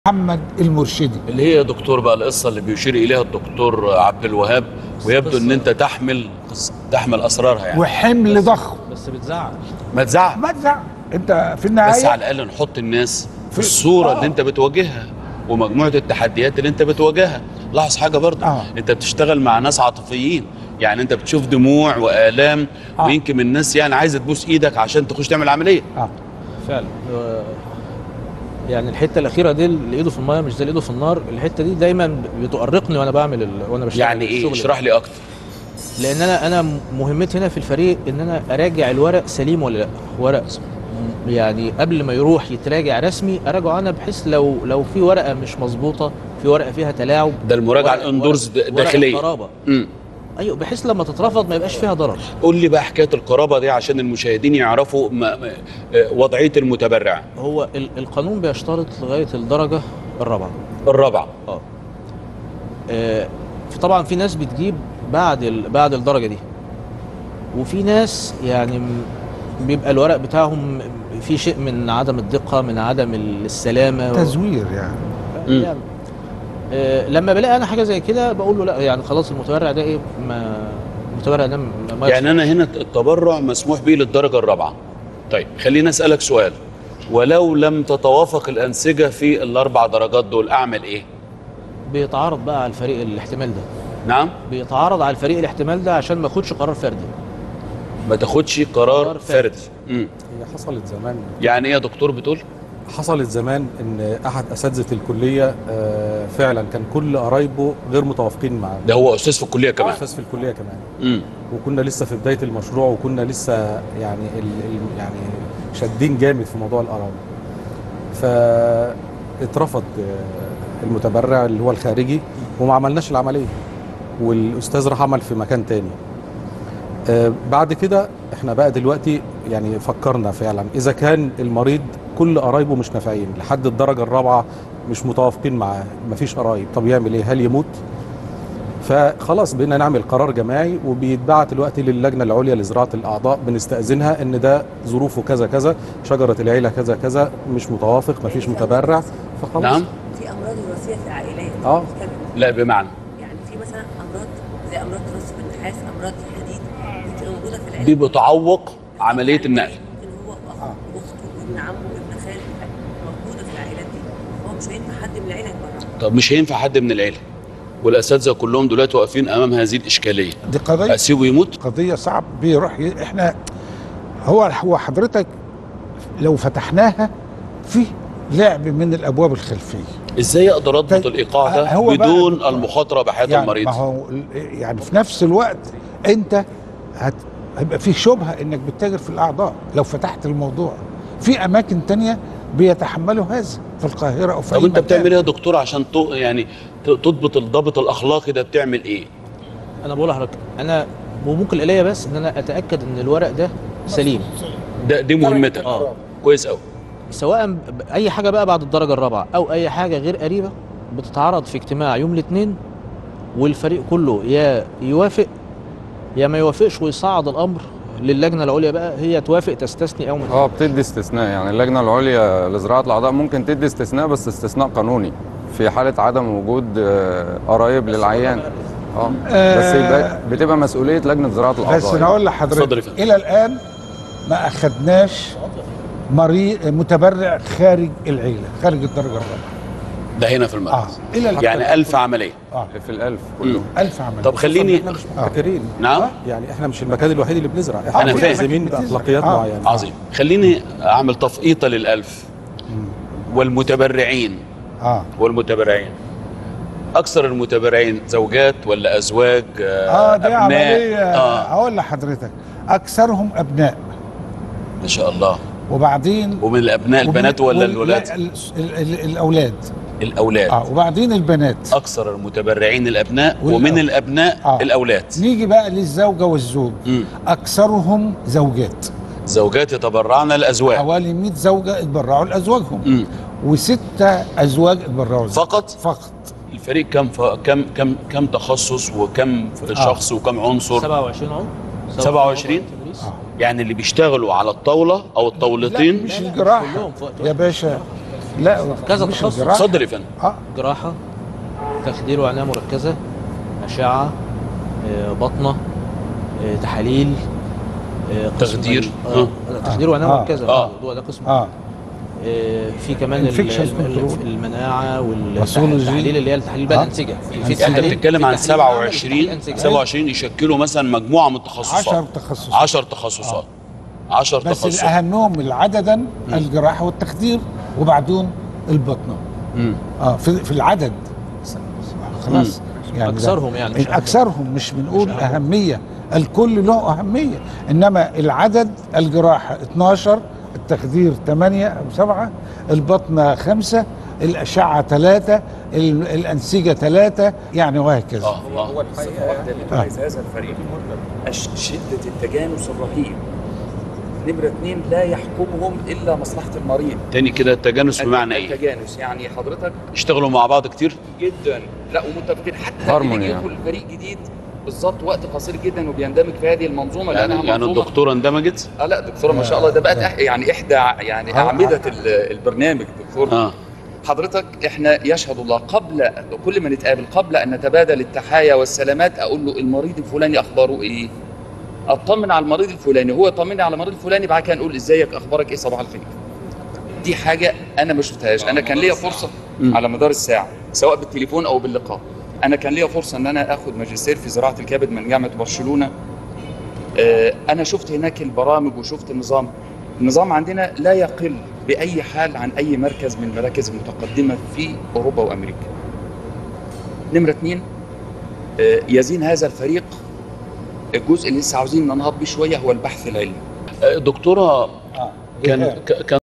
محمد المرشدي اللي هي يا دكتور بقى القصه اللي بيشير اليها الدكتور عبد الوهاب ويبدو ان انت تحمل تحمل اسرارها يعني وحمل ضخم بس بتزعل ما تزعل ما تزعل انت في بس النهايه على الاقل نحط الناس في في- الصوره آه. اللي انت بتواجهها ومجموعه التحديات اللي انت بتواجهها لاحظ حاجه برضه آه. انت بتشتغل مع ناس عاطفيين يعني انت بتشوف دموع والام آه. ويمكن من الناس يعني عايزه تبوس ايدك عشان تخش تعمل عمليه اه فعلا آه، يعني الحته الاخيره دي اللي ايده في الميه مش زي اللي ايده في النار الحته دي دايما بتؤرقني وانا بعمل ال... وانا بشتغل يعني ايه الشغل اشرح لي اكتر لان انا انا مهمتي هنا في الفريق ان انا اراجع الورق سليم ولا لا ورق م- يعني قبل ما يروح يتراجع رسمي اراجعه انا بحيث لو لو في ورقه مش مظبوطه في ورقه فيها تلاعب ده المراجعه ورق- الاندورز ورق- ورق داخليه قرابه امم ايوه بحيث لما تترفض ما يبقاش فيها ضرر قول لي بقى حكايه القرابه دي عشان المشاهدين يعرفوا ما ما- آه، وضعيه المتبرع هو ال- القانون بيشترط لغايه الدرجه الرابعه الرابعه اه آه، في طبعا في ناس بتجيب بعد ال... بعد الدرجه دي وفي ناس يعني م- بيبقى الورق بتاعهم في شيء من عدم الدقه من عدم السلامه تزوير يعني مم. يعني آه، لما بلاقي انا حاجه زي كده بقول له لا يعني خلاص المتبرع ده ايه ما المتبرع ده ما ما يعني انا هنا التبرع مسموح به للدرجه الرابعه طيب خليني اسالك سؤال ولو لم تتوافق الانسجه في الاربع درجات دول اعمل ايه بيتعارض بقى على الفريق الاحتمال ده نعم بيتعارض على الفريق الاحتمال ده عشان ما ياخدش قرار فردي ما تاخدش قرار قرار فردي. فردي مم. هي حصلت زمان يعني ايه يا دكتور بتقول حصلت زمان ان احد اساتذه الكليه آه، فعلا كان كل قرايبه غير متوافقين معاه ده هو استاذ في الكليه كمان استاذ في الكليه كمان مم. وكنا لسه في بدايه المشروع وكنا لسه يعني ال ال يعني شادين جامد في موضوع القرايب فاترفض آه، المتبرع اللي هو الخارجي وما عملناش العمليه والاستاذ راح عمل في مكان تاني آه، بعد كده احنا بقى دلوقتي يعني فكرنا فعلا اذا كان المريض كل قرايبه مش نافعين لحد الدرجه الرابعه مش متوافقين معاه مفيش قرايب طب يعمل ايه هل يموت فخلاص بقينا نعمل قرار جماعي وبيتبعت الوقت للجنه العليا لزراعه الاعضاء بنستاذنها ان ده ظروفه كذا كذا شجره العيله كذا كذا مش متوافق مفيش متبرع فخلاص نعم في امراض وراثيه في العائلات آه. مختلفة. لا بمعنى يعني في مثلا امراض زي امراض ترسب النحاس امراض الحديد دي بتبقى موجوده في العائله دي بتعوق عمليه النقل ممكن هو واخوه واخته وابن عمه وابن خاله موجوده في العائلات دي هو مش هينفع حد من العيله يتبرع طب مش هينفع حد من العيله والاساتذه كلهم دلوقتي واقفين امام هذه الاشكاليه دي قضيه اسيبه يموت قضيه صعب بيروح ي... احنا هو هو حضرتك لو فتحناها في لعب من الابواب الخلفيه ازاي اقدر اضبط طيب، الايقاع ده هو بقى- بدون المخاطره بحياه يعني المريض ما هو ال- يعني في نفس الوقت انت هت... هيبقى في شبهه انك بتتاجر في الاعضاء لو فتحت الموضوع في اماكن تانية بيتحملوا هذا في القاهره او في طب أي انت مكان. بتعمل ايه يا دكتور عشان ت- يعني ت- تضبط الضابط الاخلاقي ده بتعمل ايه انا بقول لحضرتك انا وممكن الي بس ان انا اتاكد ان الورق ده سليم ده دي مهمتك اه كويس قوي سواء ب- اي حاجه بقى بعد الدرجه الرابعه او اي حاجه غير قريبه بتتعرض في اجتماع يوم الاثنين والفريق كله يا يوافق يا ما يوافقش ويصعد الامر للجنه العليا بقى هي توافق تستثني او ما اه بتدي استثناء يعني اللجنه العليا لزراعه الاعضاء ممكن تدي استثناء بس استثناء قانوني في حاله عدم وجود آه، قرايب للعيان اه بس يبقى بتبقى مسؤوليه لجنه زراعه الاعضاء بس انا يعني. اقول اتفضل يا لحضرتك فندم. الى الان ما اخدناش مريض متبرع خارج العيله خارج الدرجه الرابعه ده هنا في اه المركز الى الان يعني ألف عمليه اه في الالف كله ألف عمل طب خليني احنا مش محتكرين نعم يعني احنا مش المكان الوحيد اللي بنزرع أنا احنا فاهم. ملتزمين باخلاقيات آه. معينه عظيم خليني اعمل تفقيطه للألف والمتبرعين اه والمتبرعين اكثر المتبرعين زوجات ولا ازواج اه دي ابناء عمليه اه اقول لحضرتك اكثرهم ابناء ما شاء الله وبعدين ومن الابناء البنات ولا وال- الولاد لا، ال- ال- ال- الاولاد الاولاد اه وبعدين البنات اكثر المتبرعين الابناء والأب- ومن الابناء آه. الاولاد نيجي بقى للزوجه والزوج مم. اكثرهم زوجات زوجات يتبرعن الازواج حوالي 100 زوجه اتبرعوا لازواجهم مم. وستة ازواج اتبرعوا لزوجهم. فقط فقط الفريق كم ف... كم كم كم تخصص وكم شخص وكم عنصر 27 عضو 27 تدريس. آه. يعني اللي بيشتغلوا على الطاوله او لا الطاولتين مش الجراحه كلهم في وقت يا باشا لا كذا مش تخصص. الجراحة. اتفضل يا فندم اه جراحه تخدير وعنايه مركزه اشعه آه، بطنه آه، تحاليل آه، قسم تخدير. ال- آه. اه لا، تخدير وعنايه آه. مركزه آه. ده ده قسم اه آه، في كمان ال- Infection ال- ال- control. المناعه Pathology. والتحاليل اللي هي التحاليل بقى آه. الانسجه في- في يعني انت تحاليل- بتتكلم في عن تحليل معمل وفي تحليل 27 أنسجة. 27 يشكلوا مثلا مجموعه من التخصصات 10 تخصصات 10 تخصصات 10 بس تخصصات الاهمهم عددا الجراحه والتخدير وبعدون البطنه مم. اه في, في العدد خلاص يعني ده- أكثرهم يعني، مش اكثرهم مش بنقول اهميه الكل له اهميه انما العدد الجراحه 12 التخدير 8 او 7 البطنه 5 الاشعه 3 الانسجه 3 يعني وهكذا اه اه هو الحقيقه واحده اللي تميز هذا الفريق أش- شده التجانس الرهيب نمره اثنين لا يحكمهم الا مصلحه المريض تاني كده التجانس بمعنى ايه؟ التجانس يعني حضرتك اشتغلوا مع بعض كتير جدا لا ومتفقين حتى Harmony اللي يعني. يدخل فريق جديد بالظبط وقت قصير جدا وبيندمج في هذه المنظومه يعني لانها يعني منظومه الدكتوره اندمجت اه لا دكتوره ما شاء الله ده بقت أح- يعني احدى يعني آه. اعمده ال- البرنامج دكتور اه حضرتك احنا يشهد الله قبل كل ما نتقابل قبل ان نتبادل التحايا والسلامات اقول له المريض الفلاني اخباره ايه؟ اطمن على المريض الفلاني هو يطمني على المريض الفلاني بعد كده نقول ازيك اخبارك ايه صباح الخير. دي حاجه انا ما شفتهاش انا كان ليا فرصه مم. على مدار الساعه سواء بالتليفون او باللقاء. انا كان ليا فرصه ان انا اخد ماجستير في زراعه الكبد من جامعه برشلونه. آه، انا شفت هناك البرامج وشفت النظام. النظام عندنا لا يقل باي حال عن اي مركز من المراكز المتقدمه في اوروبا وامريكا. نمره اثنين آه، يزين هذا الفريق الجزء اللي لسه عاوزين ننهض بيه شويه هو البحث العلمي. آه، دكتوره آه. كان ك- كان